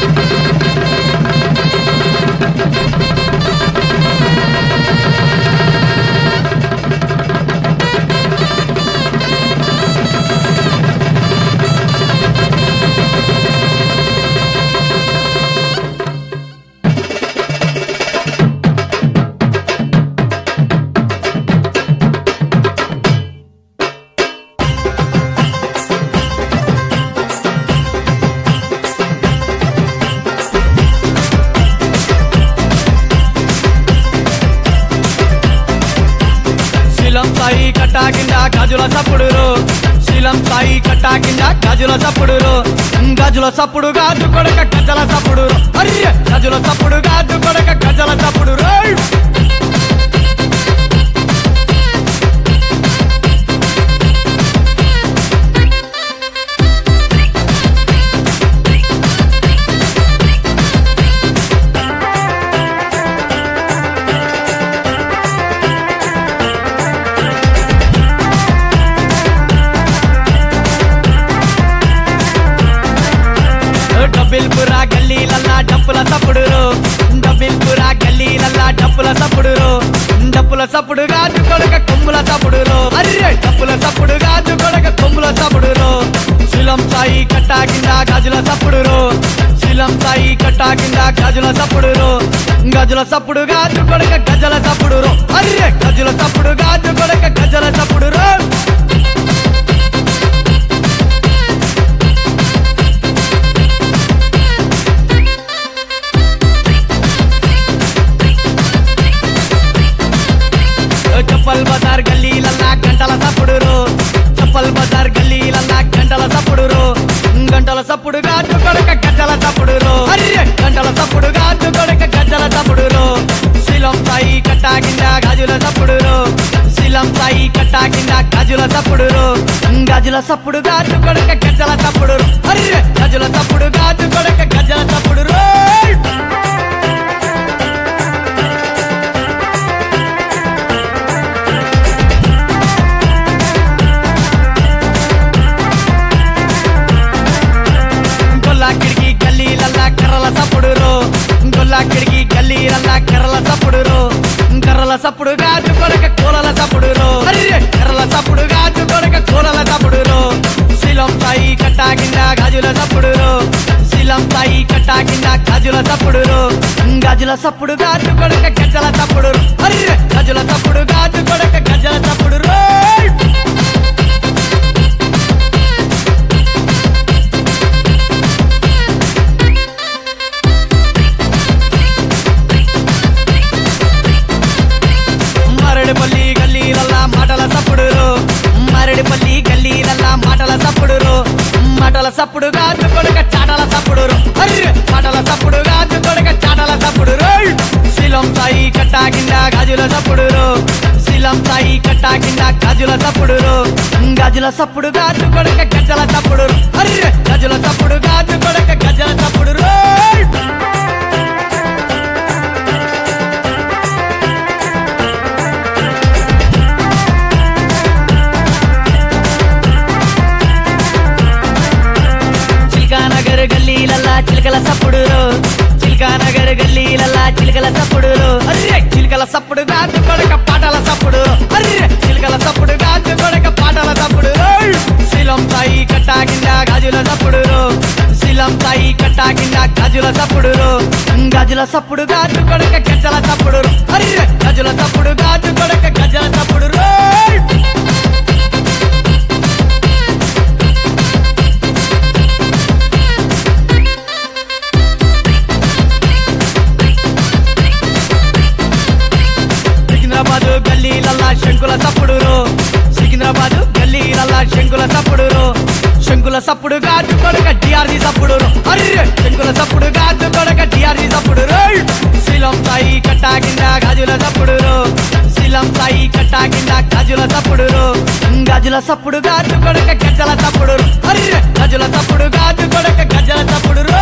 శీలం సాయి కట్టా కింద గాజుల సప్పుడురు శీలం సాయి కట్టా కింద గాజుల సప్పుడురు గాజుల సప్పుడు గాజు కొడక గజల సప్పుడు అర్రె గాజుల సప్పుడు గాజు కొడక గజల సప్పుడు రేయ్! డబ్బిల్పురా గల్లీలల్లా డప్పుల సప్పుడురు డబ్బిల్పురా గల్లీలల్లా డప్పుల సప్పుడురు డప్పుల సప్పుడు గాజు కొడక కొమ్ముల సప్పుడురు అర్రె డప్పుల సప్పుడు గాజు కొడక కొమ్ముల సప్పుడురు శిలం సాయి కట్టా కింద గాజుల సప్పుడురు శిలం సాయి కట్టా కింద గాజుల సప్పుడురు గజుల సప్పుడు గాజు కొడక గజల సప్పుడురు అర్రె గజుల సప్పుడు గాజు కొడక గజల సప్పుడురు చప్పల్ బజార్ గల్లీలల్లా గంటల సప్పుడురు చప్పల్ బజార్ గల్లీలల్లా గంటల సప్పుడురు గంటల సప్పుడు గాజు కొడక గజ్జల సప్పుడురు అర్రె గంటల సప్పుడు గాజు కొడక గజ్జల సప్పుడురు శిలం సాయి కట్టా కింద గాజుల సప్పుడురు శిలం సాయి కట్టా కింద గాజుల సప్పుడురు గాజుల సప్పుడు గాజు కొడక గజ్జల సప్పుడురు అర్రె గజుల సప్పుడు గాజు కొడక గజ్జల సప్పుడురు గొల్లా కిడికి గల్లీలల్లా కర్రల సప్పుడురు గొల్లా కిడికి గల్లీలల్లా కర్రల సప్పుడురు కర్రల సప్పుడు గాజు కొడక కూలల సప్పుడురు అర్రె కర్రల సప్పుడు గాజు కొడక కూలల సప్పుడురు శిలం సాయి కట్టా కింద గాజుల సప్పుడురు శిలం సాయి కట్టా కింద గాజుల సప్పుడురు గాజుల సప్పుడు గాజు కొడక గజ్జల సప్పుడురు అర్రె గజుల సప్పుడు గాజు కొడక గజ్జల సప్పుడురు మరడిపల్లి గల్లీలల్లా మాటల సప్పుడురు మరడిపల్లి గల్లీలల్లా మాటల సప్పుడురు మాటల సప్పుడు గాజు కొడక చాటల సప్పుడురు అర్రె మాటల సప్పుడు గాజు కొడక చాటల సప్పుడురు శిలం సాయి కట్టా కింద గాజుల సప్పుడురు శిలం సాయి కట్టా కింద గాజుల సప్పుడురు గాజుల సప్పుడు గాజు కొడక గజ్జల సప్పుడురు అర్రె గజుల సప్పుడు గాజు కొడక గజ్జల సప్పుడురు చిల్కానగర్ గల్లీలల్లా చిలకల సప్పుడురు చిల్కానగర్ గల్లీలల్లా చిలకల సప్పుడురు అర్రె చిలకల సప్పుడు గాజు కొడక పాటల సప్పుడు అర్రె చిలకల సప్పుడు గాజు కొడక పాటల సప్పుడు శిలం సాయి కట్టా కింద గాజుల సప్పుడురు శిలం సాయి కట్టా కింద గాజుల సప్పుడురు గాజుల సప్పుడు గాజు కొడక గజ్జల సప్పుడు అర్రె గజుల సప్పుడు గాజు కొడక గజ్జల సప్పుడు సికింద్రాబాద్ గల్లీలల్లా శంకుల సప్పుడురు సికింద్రాబాద్ గల్లీలల్లా శంకుల సప్పుడురు శంకుల సప్పుడు గాజు కొడక డిఆర్జీ సప్పుడురు అర్రె శంకుల సప్పుడు గాజు కొడక డిఆర్జీ సప్పుడురు శిలం సాయి కట్టా కింద గాజుల సప్పుడురు శిలం సాయి కట్టా కింద గాజుల సప్పుడురు గాజుల సప్పుడు గాజు కొడక గజ్జల సప్పుడురు అర్రె గజుల సప్పుడు గాజు కొడక గజ్జల సప్పుడురు